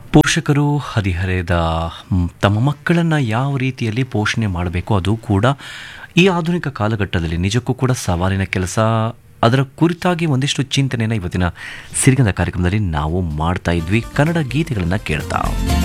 ಪೋಷಕರು ಹದಿಹರೆಯದ ಮ್, ತಮ್ಮ ಮಕ್ಕಳನ್ನು ಯಾವ ರೀತಿಯಲ್ಲಿ ಪೋಷಣೆ ಮಾಡಬೇಕು ಅದು ಕೂಡ ಈ ಆಧುನಿಕ ಕಾಲಘಟ್ಟದಲ್ಲಿ ನಿಜಕ್ಕೂ ಕೂಡ ಸವಾಲಿನ ಕೆಲಸ ಅದರ ಕುರಿತಾಗಿ ಒಂದಿಷ್ಟು ಚಿಂತನೆಯನ್ನು ಇವತ್ತಿನ ಸಿರಿಗಂಧ ಕಾರ್ಯಕ್ರಮದಲ್ಲಿ ನಾವು ಮಾಡ್ತಾ ಇದ್ವಿ ಕನ್ನಡ ಗೀತೆಗಳನ್ನು ಕೇಳ್ತಾ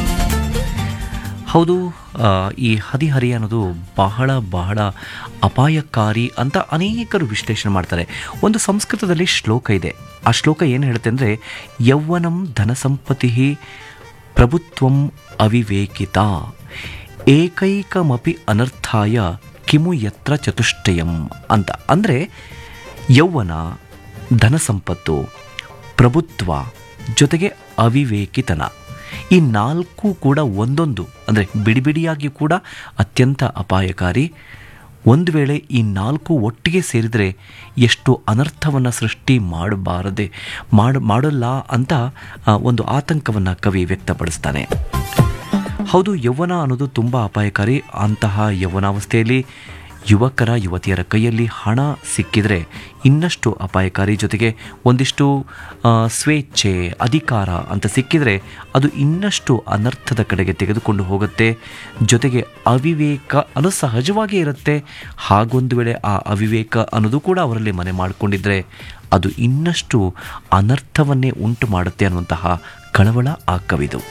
ಹೌದು ಆ, ಈ ಹದಿಹರಿ ಅನ್ನೋದು ಬಹಳ ಬಹಳ ಅಪಾಯಕಾರಿ ಅಂತ ಅನೇಕರು ವಿಶ್ಲೇಷಣೆ ಮಾಡ್ತಾರೆ ಒಂದು ಸಂಸ್ಕೃತದಲ್ಲಿ ಶ್ಲೋಕ ಇದೆ ಆ ಶ್ಲೋಕ ಏನು ಹೇಳುತ್ತೆ ಅಂದರೆ ಯೌವನಂ ಧನಸಂಪತ್ತಿ ಪ್ರಭುತ್ವಂ ಅವಿವೇಕಿತ ಏಕೈಕಮಪಿ ಅನರ್ಥಾಯ ಕಿಮು ಯತ್ರ ಚತುಷ್ಟಯಂ ಅಂತ ಅಂದರೆ ಯೌವನ ಧನಸಂಪತ್ತು ಪ್ರಭುತ್ವ ಜೊತೆಗೆ ಅವಿವೇಕಿತನ ಈ ನಾಲ್ಕು ಕೂಡ ಒಂದೊಂದು ಅಂದರೆ ಬಿಡಿಬಿಡಿಯಾಗಿ ಕೂಡ ಅತ್ಯಂತ ಅಪಾಯಕಾರಿ ಒಂದು ವೇಳೆ ಈ ನಾಲ್ಕು ಒಟ್ಟಿಗೆ ಸೇರಿದರೆ ಎಷ್ಟು ಅನರ್ಥವನ್ನು ಸೃಷ್ಟಿ ಮಾಡಬಾರದೆ ಮಾಡ ಮಾಡಲ್ಲ ಅಂತ ಆ, ಒಂದು ಆತಂಕವನ್ನು ಕವಿ ವ್ಯಕ್ತಪಡಿಸ್ತಾನೆ ಹೌದು ಯೌವನ ಅನ್ನೋದು ತುಂಬ ಅಪಾಯಕಾರಿ ಅಂತಹ ಯೌವನಾವಸ್ಥೆಯಲ್ಲಿ ಯುವಕರ ಯುವತಿಯರ ಕೈಯಲ್ಲಿ ಹಣ ಸಿಕ್ಕಿದರೆ ಇನ್ನಷ್ಟು ಅಪಾಯಕಾರಿ ಜೊತೆಗೆ ಒಂದಿಷ್ಟು ಆ, ಸ್ವೇಚ್ಛೆ ಅಧಿಕಾರ ಅಂತ ಸಿಕ್ಕಿದರೆ ಅದು ಇನ್ನಷ್ಟು ಅನರ್ಥದ ಕಡೆಗೆ ತೆಗೆದುಕೊಂಡು ಹೋಗುತ್ತೆ ಜೊತೆಗೆ ಅವಿವೇಕ ಅದು ಸಹಜವಾಗಿ ಇರುತ್ತೆ ಹಾಗೊಂದು ವೇಳೆ ಆ ಅವಿವೇಕ ಅನ್ನೋದು ಕೂಡ ಅವರಲ್ಲಿ ಮನೆ ಮಾಡಿಕೊಂಡಿದ್ರೆ ಅದು ಇನ್ನಷ್ಟು ಅನರ್ಥವನ್ನೇ ಉಂಟು ಮಾಡುತ್ತೆ ಅನ್ನುವಂತಹ ಕಳವಳ ಆ ಕವಿದು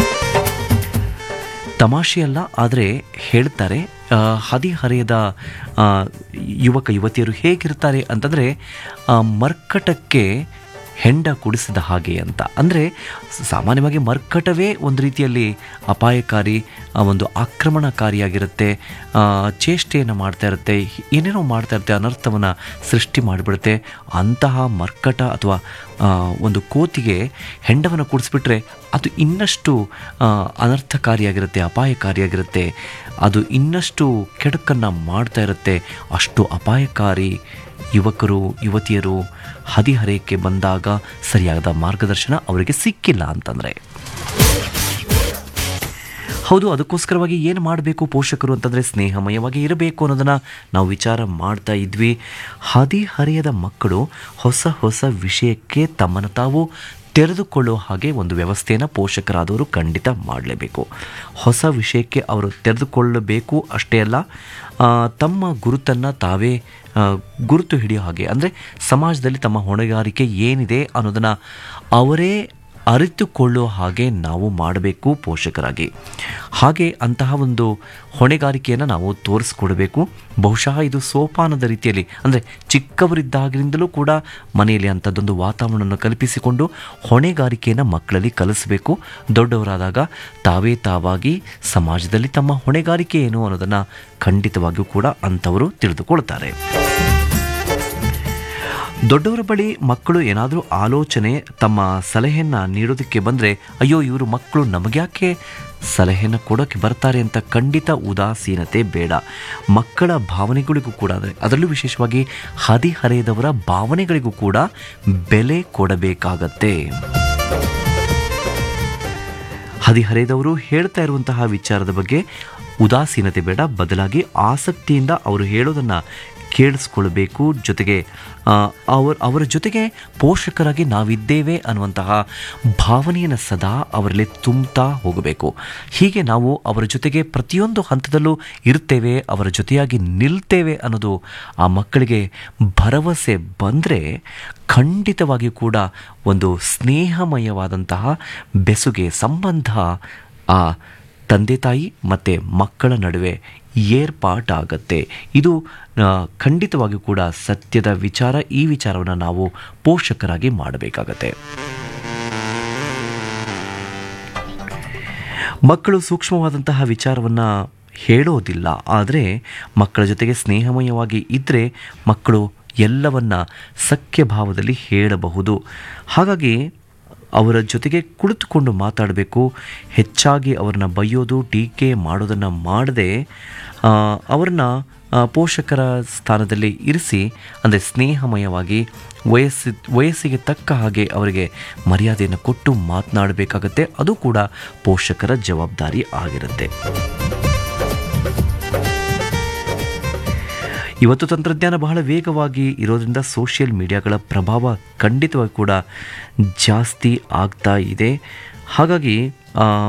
ತಮಾಷೆಯಲ್ಲ ಆದರೆ ಹೇಳ್ತಾರೆ ಆ, ಹದಿಹರೆಯದ ಆ, ಯುವಕ ಯುವತಿಯರು ಹೇಗಿರ್ತಾರೆ ಅಂತಂದರೆ ಮರ್ಕಟಕ್ಕೆ ಹೆಂಡ ಕುಡಿಸಿದ ಹಾಗೆ ಅಂತ ಅಂದರೆ ಸಾಮಾನ್ಯವಾಗಿ ಮರ್ಕಟವೇ ಒಂದು ರೀತಿಯಲ್ಲಿ ಅಪಾಯಕಾರಿ ಆ, ಒಂದು ಆಕ್ರಮಣಕಾರಿಯಾಗಿರುತ್ತೆ ಆ, ಚೇಷ್ಟೆಯನ್ನು ಮಾಡ್ತಾ ಇರುತ್ತೆ ಏನೇನೋ ಮಾಡ್ತಾ ಇರುತ್ತೆ ಅನರ್ಥವನ್ನು ಸೃಷ್ಟಿ ಮಾಡಿಬಿಡುತ್ತೆ ಅಂತಹ ಮರ್ಕಟ ಅಥವಾ ಆ, ಒಂದು ಕೋತಿಗೆ ಹೆಂಡವನ್ನು ಕೂಡಿಸ್ಬಿಟ್ರೆ ಅದು ಇನ್ನಷ್ಟು ಆ, ಅನರ್ಥಕಾರಿಯಾಗಿರುತ್ತೆ ಅಪಾಯಕಾರಿಯಾಗಿರುತ್ತೆ ಅದು ಇನ್ನಷ್ಟು ಕೆಡುಕನ್ನು ಮಾಡ್ತಾ ಇರುತ್ತೆ ಅಷ್ಟು ಅಪಾಯಕಾರಿ ಯುವಕರು ಯುವತಿಯರು ಹದಿಹರೆಯಕ್ಕೆ ಬಂದಾಗ ಸರಿಯಾದ ಮಾರ್ಗದರ್ಶನ ಅವರಿಗೆ ಸಿಕ್ಕಿಲ್ಲ ಅಂತಂದರೆ ಹೌದು ಅದಕ್ಕೋಸ್ಕರವಾಗಿ ಏನು ಮಾಡಬೇಕು ಪೋಷಕರು ಅಂತಂದರೆ ಸ್ನೇಹಮಯವಾಗಿ ಇರಬೇಕು ಅನ್ನೋದನ್ನು ನಾವು ವಿಚಾರ ಮಾಡ್ತಾ ಇದ್ವಿ ಹದಿಹರೆಯದ ಮಕ್ಕಳು ಹೊಸ ಹೊಸ ವಿಷಯಕ್ಕೆ ತಮ್ಮನ್ನು ತಾವು ತೆರೆದುಕೊಳ್ಳೋ ಹಾಗೆ ಒಂದು ವ್ಯವಸ್ಥೆಯನ್ನು ಪೋಷಕರಾದವರು ಖಂಡಿತ ಮಾಡಲೇಬೇಕು ಹೊಸ ವಿಷಯಕ್ಕೆ ಅವರು ತೆರೆದುಕೊಳ್ಳಬೇಕು ಅಷ್ಟೇ ಅಲ್ಲ ಆ, ತಮ್ಮ ಗುರುತನ್ನು ತಾವೇ ಆ, ಗುರುತು ಹಿಡಿಯೋ ಹಾಗೆ ಅಂದರೆ ಸಮಾಜದಲ್ಲಿ ತಮ್ಮ ಹೊಣೆಗಾರಿಕೆ ಏನಿದೆ ಅನ್ನೋದನ್ನು ಅವರೇ ಅರಿತುಕೊಳ್ಳೋ ಹಾಗೆ ನಾವು ಮಾಡಬೇಕು ಪೋಷಕರಾಗಿ ಹಾಗೆ ಅಂತಹ ಒಂದು ಹೊಣೆಗಾರಿಕೆಯನ್ನು ನಾವು ತೋರಿಸ್ಕೊಡ್ಬೇಕು ಬಹುಶಃ ಇದು ಸೋಪಾನದ ರೀತಿಯಲ್ಲಿ ಅಂದರೆ ಚಿಕ್ಕವರಿದ್ದಾಗಿನಿಂದಲೂ ಕೂಡ ಮನೆಯಲ್ಲಿ ಅಂಥದ್ದೊಂದು ವಾತಾವರಣವನ್ನು ಕಲ್ಪಿಸಿಕೊಂಡು ಹೊಣೆಗಾರಿಕೆಯನ್ನು ಮಕ್ಕಳಲ್ಲಿ ಕಲಿಸಬೇಕು ದೊಡ್ಡವರಾದಾಗ ತಾವೇ ತಾವಾಗಿ ಸಮಾಜದಲ್ಲಿ ತಮ್ಮ ಹೊಣೆಗಾರಿಕೆ ಏನು ಅನ್ನೋದನ್ನು ಖಂಡಿತವಾಗಿಯೂ ಕೂಡ ಅಂಥವರು ತಿಳಿದುಕೊಳ್ತಾರೆ ದೊಡ್ಡವರ ಬಳಿ ಮಕ್ಕಳು ಏನಾದರೂ ಆಲೋಚನೆ ತಮ್ಮ ಸಲಹೆಯನ್ನು ನೀಡೋದಕ್ಕೆ ಬಂದರೆ ಅಯ್ಯೋ ಇವರು ಮಕ್ಕಳು ನಮಗ್ಯಾಕೆ ಸಲಹೆಯನ್ನು ಕೊಡೋಕ್ಕೆ ಬರ್ತಾರೆ ಅಂತ ಖಂಡಿತ ಉದಾಸೀನತೆ ಬೇಡ ಮಕ್ಕಳ ಭಾವನೆಗಳಿಗೂ ಕೂಡ ಅಂದರೆ ಅದರಲ್ಲೂ ವಿಶೇಷವಾಗಿ ಹದಿಹರೆಯದವರ ಭಾವನೆಗಳಿಗೂ ಕೂಡ ಬೆಲೆ ಕೊಡಬೇಕಾಗತ್ತೆ ಹದಿಹರೆಯದವರು ಹೇಳ್ತಾ ಇರುವಂತಹ ವಿಚಾರದ ಬಗ್ಗೆ ಉದಾಸೀನತೆ ಬೇಡ ಬದಲಾಗಿ ಆಸಕ್ತಿಯಿಂದ ಅವರು ಹೇಳೋದನ್ನು ಕೇಳಿಸ್ಕೊಳ್ಬೇಕು ಜೊತೆಗೆ ಆ, ಅವರ ಅವರ ಜೊತೆಗೆ ಪೋಷಕರಾಗಿ ನಾವಿದ್ದೇವೆ ಅನ್ನುವಂತಹ ಭಾವನೆಯನ್ನು ಸದಾ ಅವರಲ್ಲಿ ತುಂಬುತ್ತಾ ಹೋಗಬೇಕು ಹೀಗೆ ನಾವು ಅವರ ಜೊತೆಗೆ ಪ್ರತಿಯೊಂದು ಹಂತದಲ್ಲೂ ಇರ್ತೇವೆ ಅವರ ಜೊತೆಯಾಗಿ ನಿಲ್ತೇವೆ ಅನ್ನೋದು ಆ ಮಕ್ಕಳಿಗೆ ಭರವಸೆ ಬಂದರೆ ಖಂಡಿತವಾಗಿಯೂ ಕೂಡ ಒಂದು ಸ್ನೇಹಮಯವಾದಂತಹ ಬೆಸುಗೆ ಸಂಬಂಧ ಆ ತಂದೆ ತಾಯಿ ಮತ್ತು ಮಕ್ಕಳ ನಡುವೆ ಏರ್ಪಾಟಾಗತ್ತೆ ಇದು ಆ, ಖಂಡಿತವಾಗಿಯೂ ಕೂಡ ಸತ್ಯದ ವಿಚಾರ ಈ ವಿಚಾರವನ್ನು ನಾವು ಪೋಷಕರಾಗಿ ಮಾಡಬೇಕಾಗತ್ತೆ ಮಕ್ಕಳು ಸೂಕ್ಷ್ಮವಾದಂತಹ ವಿಚಾರವನ್ನು ಹೇಳೋದಿಲ್ಲ ಆದರೆ ಮಕ್ಕಳ ಜೊತೆಗೆ ಸ್ನೇಹಮಯವಾಗಿ ಇದ್ದರೆ ಮಕ್ಕಳು ಎಲ್ಲವನ್ನ ಸಖ್ಯ ಭಾವದಲ್ಲಿ ಹೇಳಬಹುದು ಹಾಗಾಗಿ ಅವರ ಜೊತೆಗೆ ಕುಳಿತುಕೊಂಡು ಮಾತಾಡಬೇಕು ಹೆಚ್ಚಾಗಿ ಅವ್ರನ್ನ ಬೈಯೋದು ಟೀಕೆ ಮಾಡೋದನ್ನು ಮಾಡದೆ ಆ, ಅವ್ರನ್ನ ಆ, ಪೋಷಕರ ಸ್ಥಾನದಲ್ಲಿ ಇರಿಸಿ ಅಂದರೆ ಸ್ನೇಹಮಯವಾಗಿ ವಯಸ್ಸಿ ವಯಸ್ಸಿಗೆ ತಕ್ಕ ಹಾಗೆ ಅವರಿಗೆ ಮರ್ಯಾದೆಯನ್ನು ಕೊಟ್ಟು ಮಾತನಾಡಬೇಕಾಗತ್ತೆ ಅದು ಕೂಡ ಪೋಷಕರ ಜವಾಬ್ದಾರಿ ಆಗಿರುತ್ತೆ ಇವತ್ತು ತಂತ್ರಜ್ಞಾನ ಬಹಳ ವೇಗವಾಗಿ ಇರೋದ್ರಿಂದ ಸೋಷಿಯಲ್ ಮೀಡಿಯಾಗಳ ಪ್ರಭಾವ ಖಂಡಿತವಾಗಿ ಕೂಡ ಜಾಸ್ತಿ ಆಗ್ತಾ ಇದೆ ಹಾಗಾಗಿ ಆ,